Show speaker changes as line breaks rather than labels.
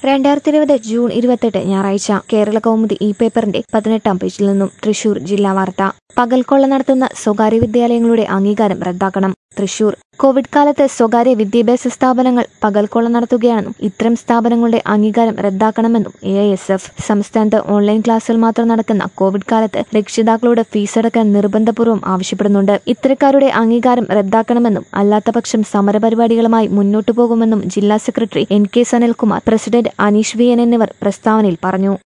രണ്ടായിരത്തി ഇരുപത് ജൂൺ ഇരുപത്തെട്ട് ഞായറാഴ്ച കേരള കൗമുദി ഇ പേപ്പറിന്റെ പതിനെട്ടാം പേജിൽ നിന്നും തൃശൂർ ജില്ലാ വാർത്ത പകൽക്കൊള്ള നടത്തുന്ന സ്വകാര്യ വിദ്യാലയങ്ങളുടെ അംഗീകാരം റദ്ദാക്കണം തൃശൂർ കോവിഡ് കാലത്ത് സ്വകാര്യ വിദ്യാഭ്യാസ സ്ഥാപനങ്ങൾ പകൽക്കൊള്ള നടത്തുകയാണെന്നും ഇത്തരം സ്ഥാപനങ്ങളുടെ അംഗീകാരം റദ്ദാക്കണമെന്നും എ ഐ എസ് എഫ് സംസ്ഥാനത്ത് ഓൺലൈൻ ക്ലാസുകൾ മാത്രം നടക്കുന്ന കോവിഡ് കാലത്ത് രക്ഷിതാക്കളോട് ഫീസ് അടക്കാൻ നിർബന്ധപൂർവ്വം ആവശ്യപ്പെടുന്നുണ്ട് ഇത്തരക്കാരുടെ അംഗീകാരം റദ്ദാക്കണമെന്നും അല്ലാത്തപക്ഷം സമരപരിപാടികളുമായി മുന്നോട്ടു പോകുമെന്നും ജില്ലാ secretary N K Sanalkumar president Aneesh V N എന്നിവർ പ്രസ്താവനയിൽ പറഞ്ഞു